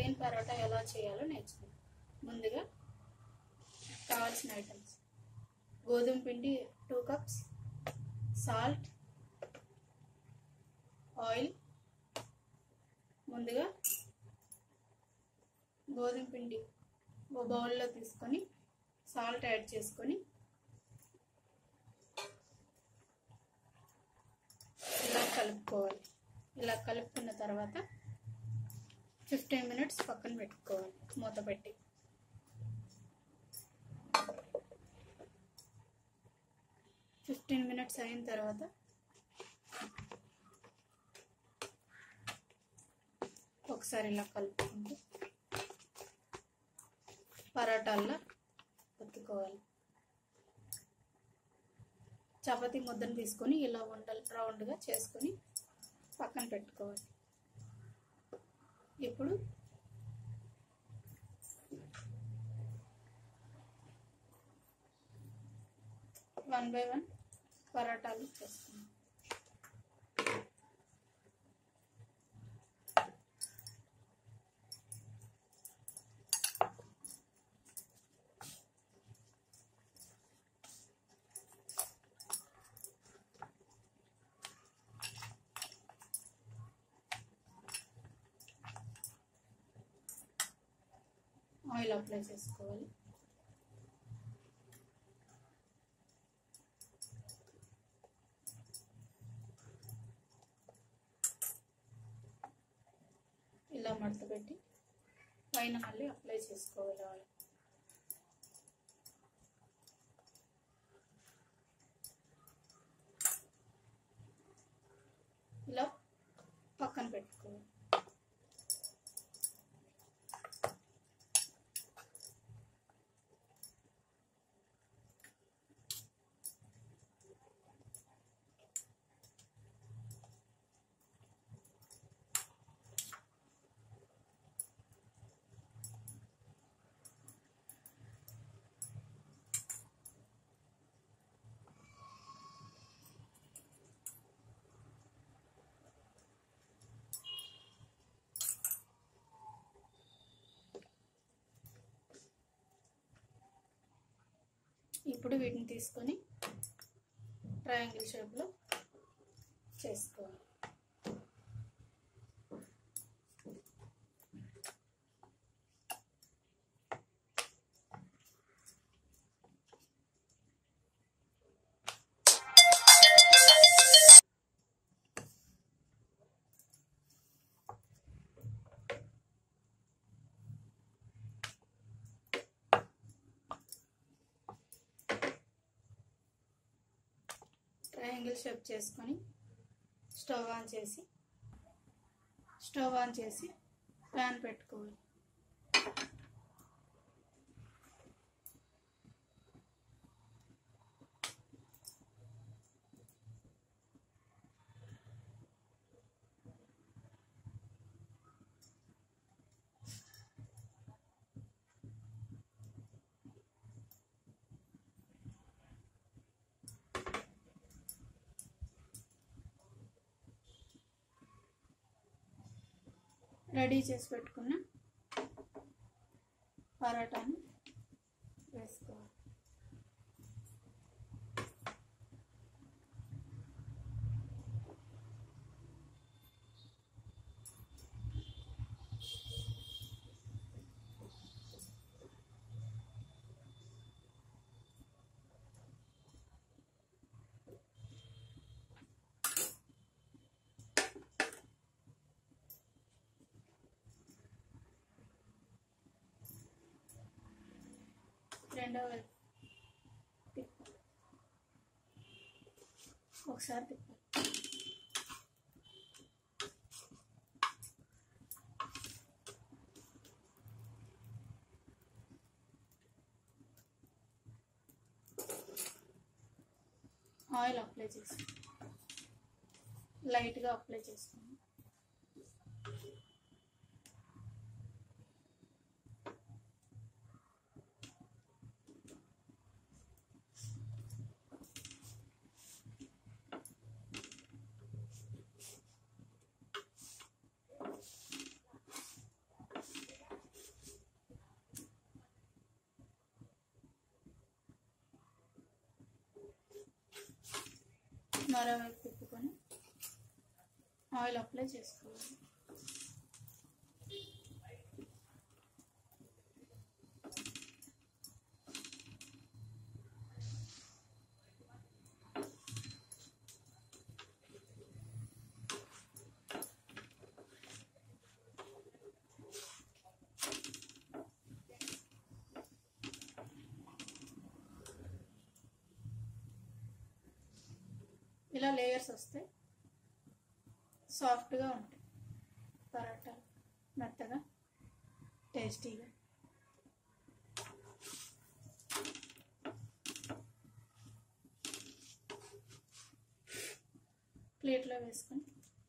plain parotta ఎలా చేయాలో నేర్చుకుందాం ముందుగా కావాల్సిన ఐటమ్స్ గోధుమ పిండి టూ కప్స్ సాల్ట్ ఆయిల్ ముందుగా గోధుమ పిండి ఓ బౌల్లో తీసుకొని సాల్ట్ యాడ్ చేసుకొని ఇలా కలుపుకోవాలి ఇలా కలుపుకున్న తర్వాత ఫిఫ్టీన్ మినిట్స్ పక్కన పెట్టుకోవాలి మూత పెట్టి ఫిఫ్టీన్ మినిట్స్ అయిన తర్వాత ఒకసారి ఇలా కలుపుకుంటూ పరోటాల్లో ఒత్తుకోవాలి చపాతీ ముద్దను తీసుకొని ఇలా ఉండలు రౌండ్గా చేసుకొని పక్కన పెట్టుకోవాలి ఇప్పుడు వన్ బై వన్ పరోటాలు చేసుకుందాం ఆయిల్ అప్లై చేసుకోవాలి ఇలా మడత పెట్టి పైన మళ్ళీ అప్లై చేసుకోవాలి ఆయిల్ ఇలా పక్కన పెట్టుకోవాలి ఇప్పుడు వీటిని తీసుకొని ట్రయాంగిల్ షేప్లో చేసుకోవాలి ట్రయాంగిల్ షేప్ చేసుకొని స్టవ్ ఆన్ చేసి స్టవ్ ఆన్ చేసి ప్యాన్ పెట్టుకోవాలి రెడీ చేసి పెట్టుకున్న పరోటాను వేసుకోవాలి రెండో వైపు తిప్పాలి ఒకసారి తిప్పాలి ఆయిల్ అప్లై చేసి లైట్గా అప్లై చేసుకోండి మరో వైపు తిప్పుకొని ఆయిల్ అప్లై చేసుకోవాలి ఇలా లేయర్స్ వస్తే సాఫ్ట్గా ఉంటాయి పరాటా మెత్తగా టేస్టీగా ప్లేట్లో వేసుకొని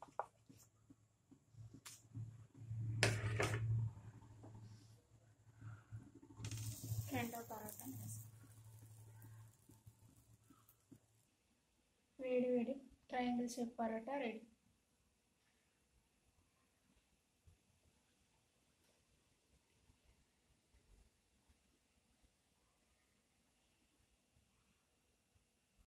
రెండో పరాటా వేసుకొని వేడి వేడి ట్రయాంగిల్ షేప్ పరోటా రెడీ